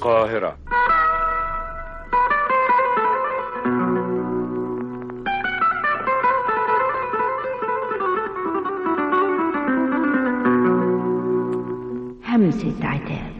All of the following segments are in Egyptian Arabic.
القاهرة همسة عتاب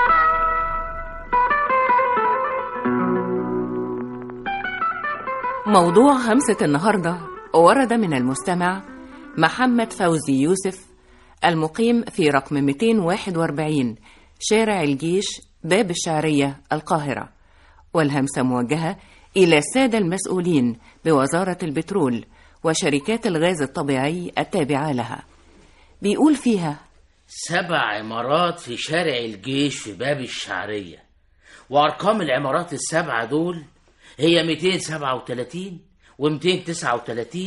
موضوع همسة النهاردة ورد من المستمع محمد فوزي يوسف المقيم في رقم 241 شارع الجيش باب الشعرية القاهرة والهمسة موجهة إلى السادة المسؤولين بوزارة البترول وشركات الغاز الطبيعي التابعة لها بيقول فيها سبع عمارات في شارع الجيش في باب الشعرية وأرقام العمارات السبعة دول هي 237 و239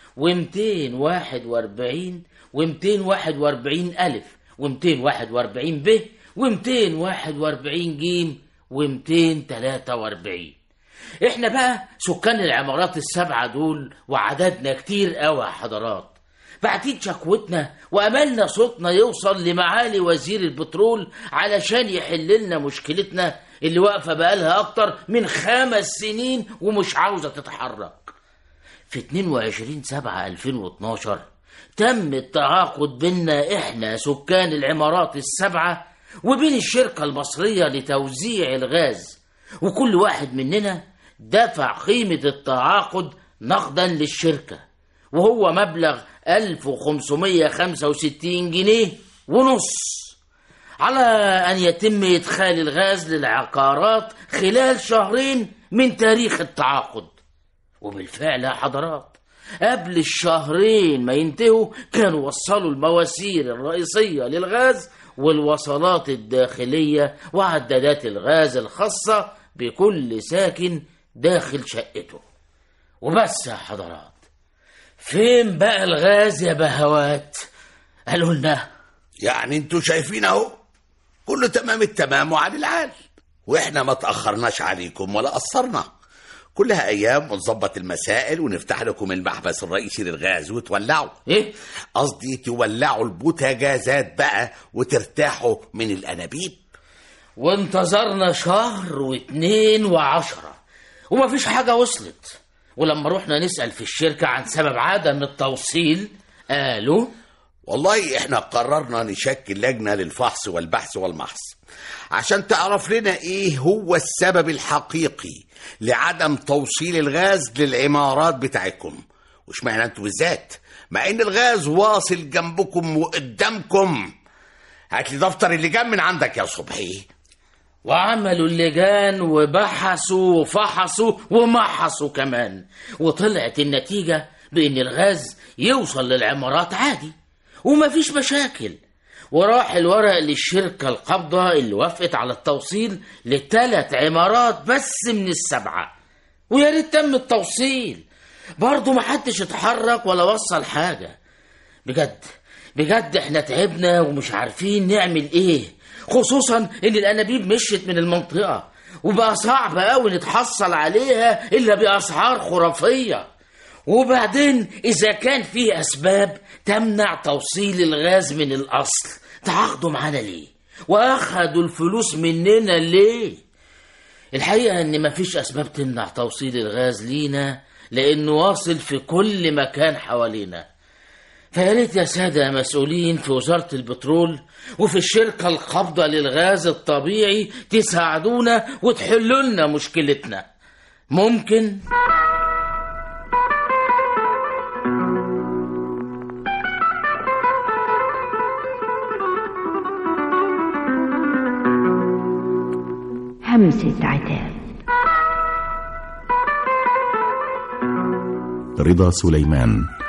و241 و241 ألف و241 ب و241 جيم و243 احنا بقى سكان العمارات السبعة دول وعددنا كتير قوي يا حضرات بعتين شكوتنا وأملنا صوتنا يوصل لمعالي وزير البترول علشان يحل لنا مشكلتنا اللي واقفة بقالها أكتر من خمس سنين ومش عاوزة تتحرك في 22 7 2012 تم التعاقد بيننا احنا سكان العمارات السبعة وبين الشركة المصرية لتوزيع الغاز وكل واحد مننا دفع قيمة التعاقد نقدا للشركة وهو مبلغ 1565 جنيه ونص على أن يتم إدخال الغاز للعقارات خلال شهرين من تاريخ التعاقد وبالفعل يا حضرات قبل الشهرين ما ينتهوا كانوا وصلوا المواسير الرئيسية للغاز والوصلات الداخلية وعدادات الغاز الخاصة بكل ساكن داخل شقته وبس يا حضرات فين بقى الغاز يا بهوات قالوا لنا يعني انتوا شايفين اهو كله تمام التمام وعلى العال واحنا ما تاخرناش عليكم ولا قصرنا كلها ايام ونظبط المسائل ونفتح لكم المحبس الرئيسي للغاز وتولعوا ايه قصدي تولعوا البوتاجازات بقى وترتاحوا من الانابيب وانتظرنا شهر واتنين وعشرة ومفيش حاجة وصلت ولما رحنا نسأل في الشركة عن سبب عدم التوصيل قالوا والله احنا قررنا نشكل لجنة للفحص والبحث والمحص عشان تعرف لنا ايه هو السبب الحقيقي لعدم توصيل الغاز للعمارات بتاعتكم وش معنى انتوا بالذات مع ان الغاز واصل جنبكم وقدامكم هات لي دفتر اللجان من عندك يا صبحي وعملوا اللجان وبحثوا وفحصوا ومحصوا كمان وطلعت النتيجة بإن الغاز يوصل للعمارات عادي ومفيش مشاكل وراح الورق للشركة القابضة اللي وافقت على التوصيل لثلاث عمارات بس من السبعة ويا ريت تم التوصيل برضه محدش اتحرك ولا وصل حاجة بجد بجد احنا تعبنا ومش عارفين نعمل ايه خصوصا ان الانابيب مشيت من المنطقة وبقى صعب قوي نتحصل عليها الا باسعار خرافية وبعدين اذا كان في اسباب تمنع توصيل الغاز من الاصل تعاقدوا معانا ليه واخدوا الفلوس مننا ليه الحقيقة ان مفيش اسباب تمنع توصيل الغاز لينا لانه واصل في كل مكان حوالينا فيا ريت يا سادة مسؤولين في وزارة البترول وفي الشركة القابضة للغاز الطبيعي تساعدونا وتحلوا لنا مشكلتنا ممكن همسة عتاب رضا سليمان